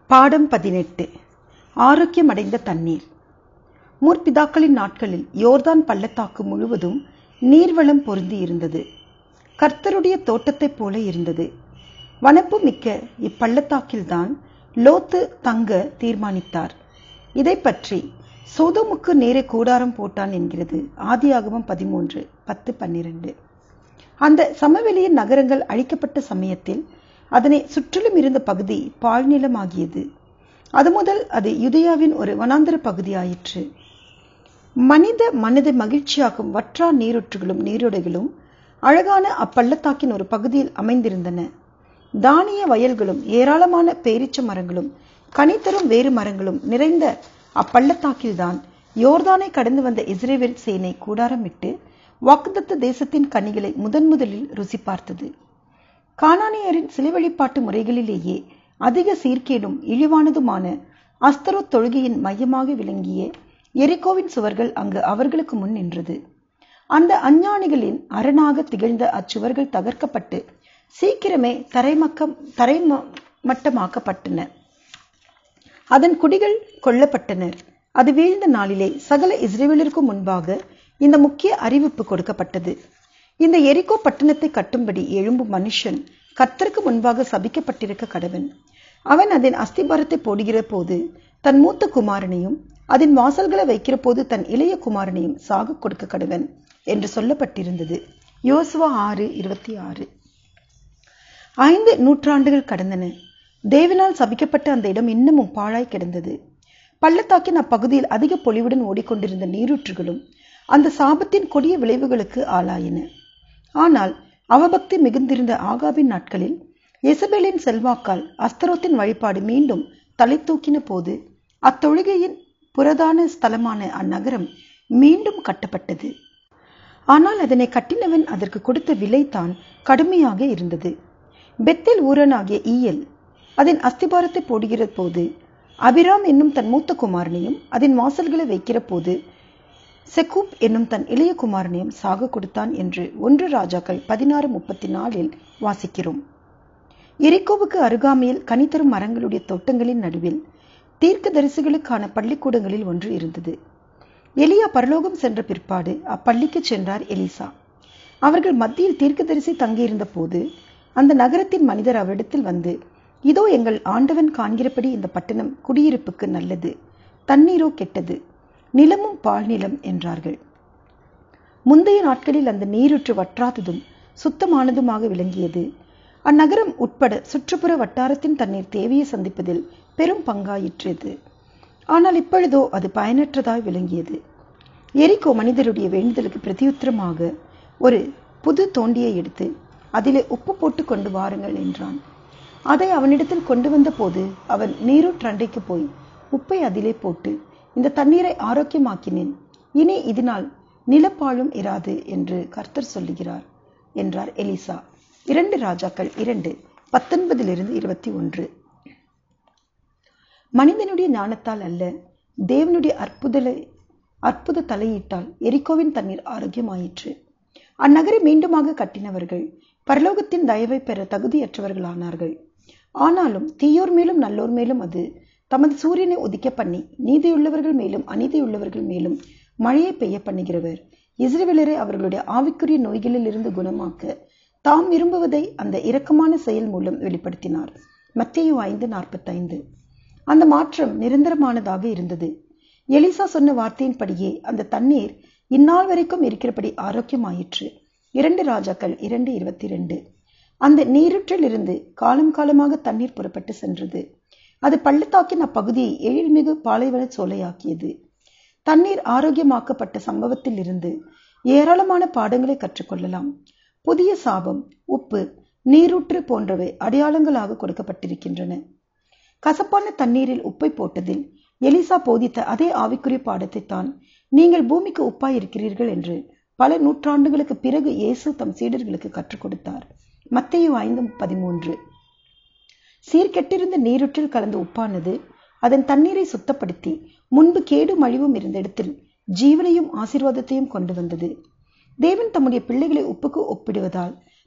பாடம் பதினெட்டு ஆரோக்கியமடைந்த தண்ணீர் முற்பிதாக்களின் நாட்களில் யோர்தான் பள்ளத்தாக்கு முழுவதும் நீர்வளம் பொருந்தி இருந்தது கர்த்தருடைய தோட்டத்தைப் போல இருந்தது வனப்பு மிக்க இப்பள்ளத்தாக்கில்தான் லோத்து தங்க தீர்மானித்தார் இதை பற்றி சோதோமுக்கு நேரே கூடாரம் போட்டான் என்கிறது ஆதியாகமம் பதிமூன்று பத்து பன்னிரண்டு அந்த சமவெளியின் நகரங்கள் அழிக்கப்பட்ட சமயத்தில் அதனை சுற்றிலும் இருந்த பகுதி பாழ்நிலமாகியது அது முதல் அது யுதயாவின் ஒரு வனாந்தர பகுதியாயிற்று மனித மனதை மகிழ்ச்சியாக்கும் வற்றா நீரூற்றுகளும் நீரோடைகளும் அழகான அப்பள்ளத்தாக்கின் ஒரு பகுதியில் அமைந்திருந்தன தானிய வயல்களும் ஏராளமான பேரிச்ச மரங்களும் கனித்தரும் வேறு மரங்களும் நிறைந்த அப்பள்ளத்தாக்கில்தான் யோர்தானை கடந்து வந்த இஸ்ரேவேல் சேனை கூடாரமிட்டு வாக்குதத்த தேசத்தின் கனிகளை முதன் முதலில் ருசி பார்த்தது கானானியரின் சிலை வழிபாட்டு முறைகளிலேயே அதிக சீர்கேடும் இழிவானதுமான அஸ்தரோத் தொழுகையின் மையமாக விளங்கிய எரிகோவின் சுவர்கள் அங்கு அவர்களுக்கு முன் நின்றது அந்த அஞ்ஞானிகளின் அரணாக திகழ்ந்த அச்சுவர்கள் தகர்க்கப்பட்டு சீக்கிரமே தரைமக்கம் தரைமட்டமாக்கப்பட்டன அதன் குடிகள் கொல்லப்பட்டனர் அது வீழ்ந்த நாளிலே சகல இஸ்ரேவேலருக்கும் முன்பாக இந்த முக்கிய அறிவிப்பு கொடுக்கப்பட்டது இந்த எரிகோ பட்டணத்தை கட்டும்படி எழும்பும் மனுஷன் கர்த்தருக்கு முன்பாக சபிக்கப்பட்டிருக்க கடவன் அவன் அதன் அஸ்திபாரத்தை போடுகிற போது தன் மூத்த குமாரனையும் அதன் வாசல்களை வைக்கிற போது தன் இளைய குமாரனையும் சாக கொடுக்க கடவன் என்று சொல்லப்பட்டிருந்தது யோசுவா ஆறு இருபத்தி ஆறு ஐந்து நூற்றாண்டுகள் கடந்தன தேவனால் சபிக்கப்பட்ட அந்த இடம் இன்னமும் பாழாய் கிடந்தது பள்ளத்தாக்கின் அப்பகுதியில் அதிக பொலிவுடன் ஓடிக்கொண்டிருந்த நீரூற்றுகளும் அந்த சாபத்தின் கொடிய விளைவுகளுக்கு ஆளாயின ஆனால் அவபக்தி மிகுந்திருந்த ஆகாபின் நாட்களில் எசபேலின் செல்வாக்கால் அஸ்தரோத்தின் வழிபாடு மீண்டும் தலை தூக்கின போது அத்தொழுகையின் புரதான ஸ்தலமான அந்நகரம் மீண்டும் கட்டப்பட்டது ஆனால் அதனை கட்டினவன் அதற்கு கொடுத்த விலைதான் கடுமையாக இருந்தது பெத்தில் ஊரனாகிய ஈயல் அதன் அஸ்திபாரத்தை போடுகிற போது அபிராம் என்னும் தன் மூத்த குமாரனையும் அதன் வாசல்களை வைக்கிற போது செக்கூப் என்னும் தன் இளைய குமாரனையும் சாக கொடுத்தான் என்று ஒன்று ராஜாக்கள் பதினாறு முப்பத்தி நாலில் வாசிக்கிறோம் எரிக்கோவுக்கு அருகாமையில் கனித்தரும் மரங்களுடைய தோட்டங்களின் நடுவில் தீர்க்க தரிசிகளுக்கான பள்ளிக்கூடங்களில் ஒன்று இருந்தது எலியா பரலோகம் சென்ற பிற்பாடு அப்பள்ளிக்கு சென்றார் எலிசா அவர்கள் மத்தியில் தீர்க்கதரிசி தங்கியிருந்த போது அந்த நகரத்தின் மனிதர் அவரிடத்தில் வந்து இதோ எங்கள் ஆண்டவன் காண்கிறபடி இந்த பட்டணம் குடியிருப்புக்கு நல்லது தண்ணீரோ கெட்டது நிலமும் பாழ்நிலம் என்றார்கள் முந்தைய நாட்களில் அந்த நீருற்று வற்றாததும் சுத்தமானதுமாக விளங்கியது அந்நகரம் உட்பட சுற்றுப்புற வட்டாரத்தின் தண்ணீர் தேவையை சந்திப்பதில் பெரும் பங்காயிற்றது ஆனால் இப்பொழுதோ அது பயனற்றதாய் விளங்கியது எரிக்கோ மனிதருடைய வேண்டுதலுக்கு பிரதியுத்தரமாக ஒரு புது தோண்டியை எடுத்து அதிலே உப்பு போட்டு கொண்டு வாருங்கள் என்றான் அதை அவனிடத்தில் கொண்டு வந்த போது அவன் நீரூற்றண்டைக்கு போய் உப்பை அதிலே போட்டு இந்த தண்ணீரை ஆரோக்கியமாக்கினேன் இனி இதனால் நிலப்பாழும் இராது என்று கர்த்தர் சொல்லுகிறார் என்றார் எலிசா இரண்டு ராஜாக்கள் இரண்டு பத்தொன்பதிலிருந்து இருபத்தி ஒன்று மனிதனுடைய ஞானத்தால் அல்ல தேவனுடைய அற்புதலை அற்புத தலையீட்டால் எரிக்கோவின் தண்ணீர் ஆரோக்கியமாயிற்று அந்நகரை மீண்டுமாக கட்டினவர்கள் பரலோகத்தின் தயவை பெற தகுதியற்றவர்களானார்கள் ஆனாலும் தீயோர் மேலும் நல்லோர் மேலும் அது தமது சூரியனை உதிக்க பண்ணி நீதியுள்ளவர்கள் மேலும் அநீதியுள்ளவர்கள் மேலும் மழையை பெய்ய பண்ணுகிறவர் இஸ்ரேவேலரை அவர்களுடைய ஆவிக்குரிய நோய்களில் இருந்து குணமாக்க தாம் விரும்புவதை அந்த இரக்கமான செயல் மூலம் வெளிப்படுத்தினார் மத்திய ஐந்து நாற்பத்தைந்து அந்த மாற்றம் நிரந்தரமானதாக இருந்தது எலிசா சொன்ன வார்த்தையின்படியே அந்த தண்ணீர் இந்நாள் வரைக்கும் இருக்கிறபடி ஆரோக்கியமாயிற்று இரண்டு ராஜாக்கள் இரண்டு இருபத்தி ரெண்டு அந்த நீருற்றில் இருந்து காலம் காலமாக தண்ணீர் புறப்பட்டு சென்றது அது பள்ளத்தாக்கின் அப்பகுதியை எழில்மிகு பாலைவன சோலையாக்கியது தண்ணீர் ஆரோக்கியமாக்கப்பட்ட சம்பவத்தில் இருந்து ஏராளமான பாடங்களை கற்றுக்கொள்ளலாம் புதிய சாபம் உப்பு நீரூற்று போன்றவை அடையாளங்களாக கொடுக்கப்பட்டிருக்கின்றன கசப்பான தண்ணீரில் உப்பை போட்டதில் எலிசா போதித்த அதே ஆவிக்குரிய பாடத்தை தான் நீங்கள் பூமிக்கு உப்பாய் இருக்கிறீர்கள் என்று பல நூற்றாண்டுகளுக்கு பிறகு இயேசு தம் சீடர்களுக்கு கற்றுக் கொடுத்தார் மத்தையு ஐந்து பதிமூன்று சீர்கெட்டிருந்த நீருற்றில் கலந்த உப்பானது அதன் தண்ணீரை சுத்தப்படுத்தி முன்பு கேடு மழிவும் இருந்த இடத்தில் ஜீவனையும் ஆசீர்வாதத்தையும் கொண்டு வந்தது தேவன் தம்முடைய பிள்ளைகளை உப்புக்கு ஒப்பிடுவதால்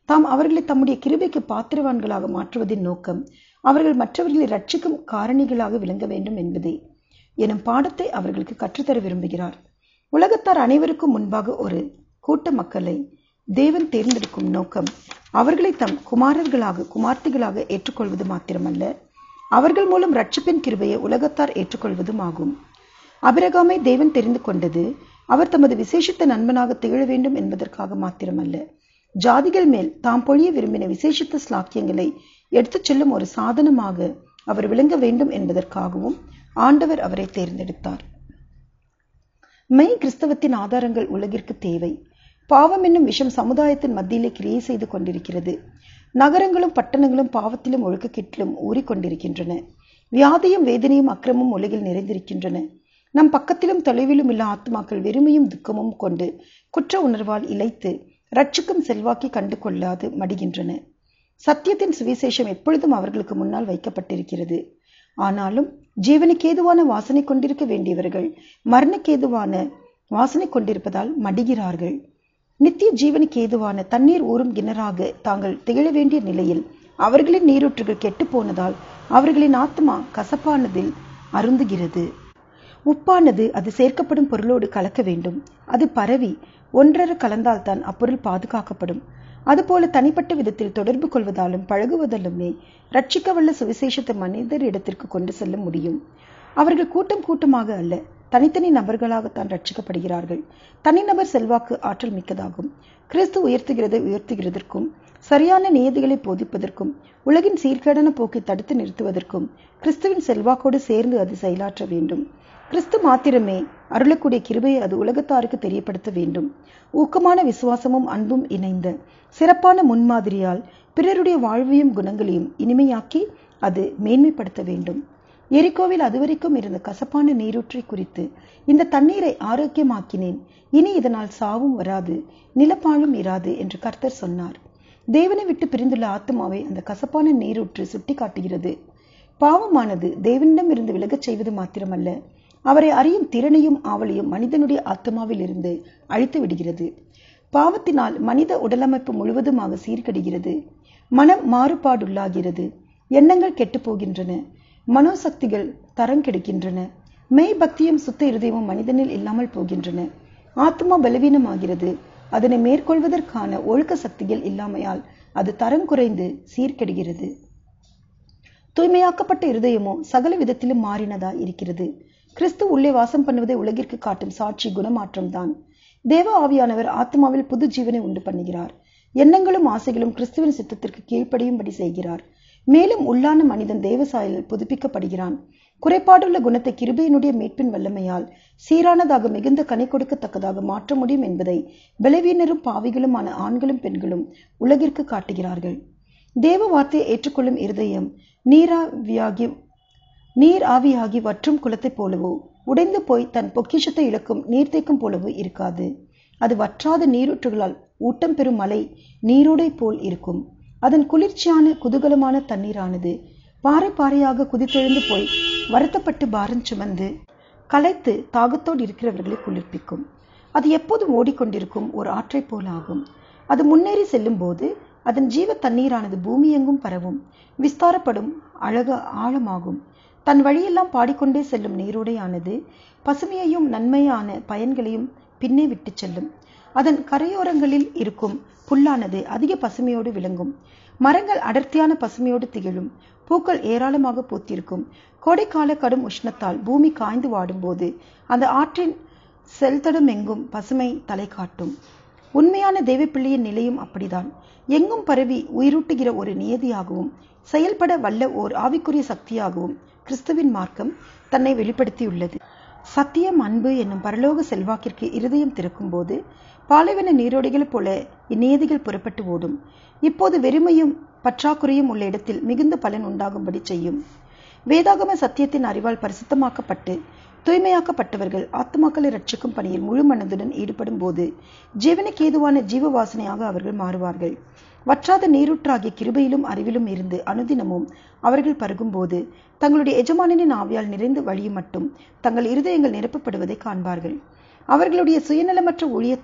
தாம் அவர்களை தம்முடைய கிருபைக்கு பாத்திரவான்களாக மாற்றுவதின் நோக்கம் அவர்கள் மற்றவர்களை ரட்சிக்கும் காரணிகளாக விளங்க வேண்டும் என்பதே எனும் பாடத்தை அவர்களுக்கு கற்றுத்தர விரும்புகிறார் உலகத்தார் அனைவருக்கும் முன்பாக ஒரு கூட்ட மக்களை தேவன் தேர்ந்தெடுக்கும் நோக்கம் அவர்களை தம் குமாரர்களாக குமார்த்திகளாக ஏற்றுக்கொள்வது மாத்திரமல்ல அவர்கள் மூலம் ரட்சிப்பின் கிருபையை உலகத்தார் ஏற்றுக்கொள்வதும் ஆகும் அபிரகாமை தேவன் தெரிந்து கொண்டது அவர் தமது விசேஷித்த நண்பனாக திகழ வேண்டும் என்பதற்காக மாத்திரமல்ல ஜாதிகள் மேல் தாம் பொழிய விரும்பின விசேஷித்த ஸ்லாக்கியங்களை எடுத்துச் செல்லும் ஒரு சாதனமாக அவர் விளங்க வேண்டும் என்பதற்காகவும் ஆண்டவர் அவரை தேர்ந்தெடுத்தார் மெய் கிறிஸ்தவத்தின் ஆதாரங்கள் உலகிற்கு தேவை பாவம் என்னும் விஷம் சமுதாயத்தின் மத்தியிலே கிரியை செய்து கொண்டிருக்கிறது நகரங்களும் பட்டணங்களும் பாவத்திலும் ஒழுக்கக்கெட்டிலும் ஊறிக்கொண்டிருக்கின்றன வியாதியும் வேதனையும் அக்கிரமும் உலகில் நிறைந்திருக்கின்றன நம் பக்கத்திலும் தொலைவிலும் உள்ள ஆத்மாக்கள் வெறுமையும் துக்கமும் கொண்டு குற்ற உணர்வால் இழைத்து ரட்சிக்கும் செல்வாக்கை கண்டு கொள்ளாது மடிகின்றன சத்தியத்தின் சுவிசேஷம் எப்பொழுதும் அவர்களுக்கு முன்னால் வைக்கப்பட்டிருக்கிறது ஆனாலும் ஜீவனுக்கேதுவான வாசனை கொண்டிருக்க வேண்டியவர்கள் மரணக்கேதுவான வாசனை கொண்டிருப்பதால் மடிகிறார்கள் நித்திய ஜீவனுக்கு ஏதுவான தண்ணீர் ஊறும் கிணறாக தாங்கள் திகழ வேண்டிய நிலையில் அவர்களின் நீரூற்றுகள் கெட்டு போனதால் அவர்களின் ஆத்மா கசப்பானதில் அருந்துகிறது உப்பானது அது சேர்க்கப்படும் பொருளோடு கலக்க வேண்டும் அது பரவி ஒன்றர கலந்தால்தான் அப்பொருள் பாதுகாக்கப்படும் அதுபோல தனிப்பட்ட விதத்தில் தொடர்பு கொள்வதாலும் பழகுவதாலுமே ரட்சிக்கவல்ல சுவிசேஷத்தை மனிதர் இடத்திற்கு கொண்டு செல்ல முடியும் அவர்கள் கூட்டம் கூட்டமாக அல்ல தனித்தனி நபர்களாகத்தான் ரட்சிக்கப்படுகிறார்கள் தனிநபர் செல்வாக்கு ஆற்றல் மிக்கதாகும் கிறிஸ்து உயர்த்துகிறதை உயர்த்துகிறதற்கும் சரியான நியதிகளை போதிப்பதற்கும் உலகின் சீர்கேடான போக்கை தடுத்து நிறுத்துவதற்கும் கிறிஸ்துவின் செல்வாக்கோடு சேர்ந்து அது செயலாற்ற வேண்டும் கிறிஸ்து மாத்திரமே அருளக்கூடிய கிருபையை அது உலகத்தாருக்கு தெரியப்படுத்த வேண்டும் ஊக்கமான விசுவாசமும் அன்பும் இணைந்த சிறப்பான முன்மாதிரியால் பிறருடைய வாழ்வையும் குணங்களையும் இனிமையாக்கி அது மேன்மைப்படுத்த வேண்டும் எரிக்கோவில் அதுவரைக்கும் இருந்த கசப்பான நீரூற்றை குறித்து இந்த தண்ணீரை ஆரோக்கியமாக்கினேன் இனி இதனால் சாவும் வராது நிலப்பாழும் இராது என்று கர்த்தர் சொன்னார் தேவனை விட்டு பிரிந்துள்ள ஆத்மாவை அந்த கசப்பான நீரூற்று சுட்டி காட்டுகிறது பாவமானது தேவனிடம் இருந்து விலகச் செய்வது மாத்திரமல்ல அவரை அறியும் திறனையும் ஆவலையும் மனிதனுடைய ஆத்மாவில் இருந்து அழித்து விடுகிறது பாவத்தினால் மனித உடலமைப்பு முழுவதுமாக சீர்கடுகிறது மனம் மாறுபாடுள்ளாகிறது எண்ணங்கள் கெட்டு போகின்றன மனோசக்திகள் தரம் கெடுக்கின்றன மெய் பக்தியும் சுத்த இருதயமும் மனிதனில் இல்லாமல் போகின்றன ஆத்மா பலவீனமாகிறது அதனை மேற்கொள்வதற்கான ஒழுக்க சக்திகள் இல்லாமையால் அது தரம் குறைந்து சீர்கெடுகிறது தூய்மையாக்கப்பட்ட இருதயமோ சகல விதத்திலும் மாறினதா இருக்கிறது கிறிஸ்து உள்ளே வாசம் பண்ணுவதை உலகிற்கு காட்டும் சாட்சி குணமாற்றம் தான் தேவ ஆவியானவர் ஆத்மாவில் புது ஜீவனை உண்டு பண்ணுகிறார் எண்ணங்களும் ஆசைகளும் கிறிஸ்துவின் சித்தத்திற்கு கீழ்ப்படியும்படி செய்கிறார் மேலும் உள்ளான மனிதன் தேவசாயலில் புதுப்பிக்கப்படுகிறான் குறைபாடுள்ள குணத்தை கிருபையினுடைய மீட்பின் வல்லமையால் சீரானதாக மிகுந்த கனை கொடுக்கத்தக்கதாக மாற்ற முடியும் என்பதை பலவீனரும் பாவிகளுமான ஆண்களும் பெண்களும் உலகிற்கு காட்டுகிறார்கள் தேவ வார்த்தையை ஏற்றுக்கொள்ளும் இருதயம் நீராவியாகி நீர் ஆவியாகி வற்றும் குளத்தைப் போலவோ உடைந்து போய் தன் பொக்கிஷத்தை இழக்கும் நீர்த்தேக்கம் போலவோ இருக்காது அது வற்றாத நீரூற்றுகளால் ஊட்டம் பெறும் மலை நீரோடை போல் இருக்கும் அதன் குளிர்ச்சியான குதூகலமான தண்ணீரானது பாறை பாறையாக குதித்தெழுந்து போய் வருத்தப்பட்டு பாரம் சுமந்து களைத்து தாகத்தோடு இருக்கிறவர்களை குளிர்ப்பிக்கும் அது எப்போதும் ஓடிக்கொண்டிருக்கும் ஒரு ஆற்றை போல் ஆகும் அது முன்னேறி செல்லும் போது அதன் ஜீவ தண்ணீரானது பூமியெங்கும் பரவும் விஸ்தாரப்படும் அழக ஆழமாகும் தன் வழியெல்லாம் பாடிக்கொண்டே செல்லும் நீரோடையானது பசுமையையும் நன்மையான பயன்களையும் பின்னே விட்டு செல்லும் அதன் கரையோரங்களில் இருக்கும் புல்லானது அதிக பசுமையோடு விளங்கும் மரங்கள் அடர்த்தியான பசுமையோடு திகழும் பூக்கள் ஏராளமாக பூத்திருக்கும் கோடைக்கால கடும் உஷ்ணத்தால் பூமி காய்ந்து வாடும்போது அந்த ஆற்றின் செல்தடம் எங்கும் பசுமை தலை காட்டும் உண்மையான தெய்வப்பிள்ளையின் நிலையும் அப்படிதான் எங்கும் பரவி உயிரூட்டுகிற ஒரு நியதியாகவும் செயல்பட வல்ல ஓர் ஆவிக்குரிய சக்தியாகவும் கிறிஸ்துவின் மார்க்கம் தன்னை வெளிப்படுத்தியுள்ளது சத்தியம் அன்பு என்னும் பரலோக செல்வாக்கிற்கு இருதயம் திறக்கும்போது பாலைவன நீரோடைகள் போல இந்நியதிகள் புறப்பட்டு ஓடும் இப்போது வெறுமையும் பற்றாக்குறையும் உள்ள இடத்தில் மிகுந்த பலன் உண்டாகும்படி செய்யும் வேதாகம சத்தியத்தின் அறிவால் பரிசுத்தமாக்கப்பட்டு தூய்மையாக்கப்பட்டவர்கள் ஆத்மாக்களை ரட்சிக்கும் பணியில் முழு மனதுடன் ஈடுபடும் போது ஜீவனுக்கு ஏதுவான ஜீவ வாசனையாக அவர்கள் மாறுவார்கள் வற்றாத நீரூற்றாகிய கிருபையிலும் அறிவிலும் இருந்து அனுதினமும் அவர்கள் பருகும்போது தங்களுடைய எஜமானனின் ஆவியால் நிறைந்து வழியும் மட்டும் தங்கள் இருதயங்கள் நிரப்பப்படுவதை காண்பார்கள் அவர்களுடைய சுயநலமற்ற ஊழியத்தால்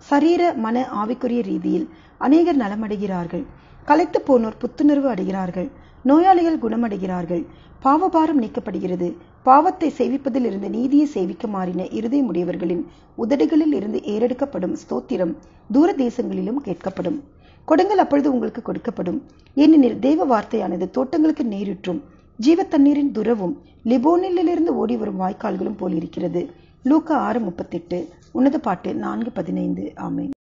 சரீர மன ஆவிக்குரிய ரீதியில் அநேகர் நலமடைகிறார்கள் களைத்து போனோர் புத்துணர்வு அடைகிறார்கள் நோயாளிகள் குணமடைகிறார்கள் பாவபாரம் நீக்கப்படுகிறது பாவத்தை சேவிப்பதில் இருந்து நீதியை சேவிக்க மாறின இருதயமுடையவர்களின் உதடுகளில் இருந்து ஏறெடுக்கப்படும் ஸ்தோத்திரம் தூர தேசங்களிலும் கேட்கப்படும் கொடுங்கள் அப்பொழுது உங்களுக்கு கொடுக்கப்படும் ஏனெனில் தேவ வார்த்தையானது தோட்டங்களுக்கு நேரிற்றும் ஜீவ தண்ணீரின் துறவும் லிபோனிலிருந்து ஓடி வரும் வாய்க்கால்களும் போல் இருக்கிறது லூக்கா ஆறு முப்பத்தெட்டு உன்னத பாட்டு நான்கு பதினைந்து ஆமேன்